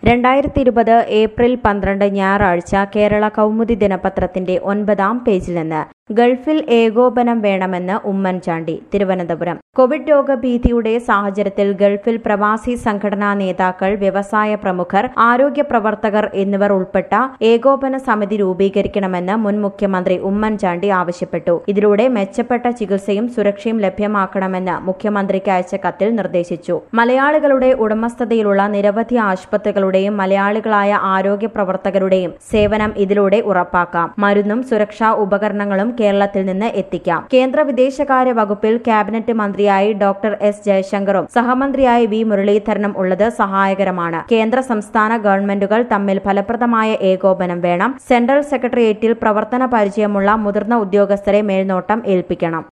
രണ്ടായിരത്തി ഇരുപത് ഏപ്രിൽ പന്ത്രണ്ട് ഞായറാഴ്ച കേരള കൗമുദി ദിനപത്രത്തിന്റെ ഒൻപതാം പേജിൽ നിന്ന് ഗൾഫിൽ ഏകോപനം വേണമെന്ന് ഉമ്മൻചാണ്ടി തിരുവനന്തപുരം കോവിഡ് രോഗഭീതിയുടെ സാഹചര്യത്തിൽ ഗൾഫിൽ പ്രവാസി സംഘടനാ നേതാക്കൾ വ്യവസായ പ്രമുഖർ ആരോഗ്യ പ്രവർത്തകർ എന്നിവർ ഉൾപ്പെട്ട ഏകോപന സമിതി രൂപീകരിക്കണമെന്ന് മുൻ മുഖ്യമന്ത്രി ഉമ്മൻചാണ്ടി ആവശ്യപ്പെട്ടു ഇതിലൂടെ മെച്ചപ്പെട്ട ചികിത്സയും സുരക്ഷയും ലഭ്യമാക്കണമെന്ന് മുഖ്യമന്ത്രിക്ക് അയച്ച കത്തിൽ നിർദ്ദേശിച്ചു മലയാളികളുടെ ഉടമസ്ഥതയിലുള്ള നിരവധി ആശുപത്രികളുടെയും മലയാളികളായ ആരോഗ്യ പ്രവർത്തകരുടെയും സേവനം ഇതിലൂടെ ഉറപ്പാക്കാം മരുന്നും സുരക്ഷാ ഉപകരണങ്ങളും കേരളത്തിൽ നിന്ന് എത്തിക്കാം കേന്ദ്ര വിദേശകാര്യ വകുപ്പിൽ ക്യാബിനറ്റ് മന്ത്രിയായി ഡോക്ടർ എസ് ജയശങ്കറും സഹമന്ത്രിയായി വി മുരളീധരനും ഉള്ളത് സഹായകരമാണ് കേന്ദ്ര സംസ്ഥാന ഗവൺമെന്റുകൾ തമ്മിൽ ഫലപ്രദമായ ഏകോപനം വേണം സെൻട്രൽ സെക്രട്ടേറിയറ്റിൽ പ്രവർത്തന പരിചയമുള്ള മുതിർന്ന ഉദ്യോഗസ്ഥരെ മേൽനോട്ടം ഏൽപ്പിക്കണം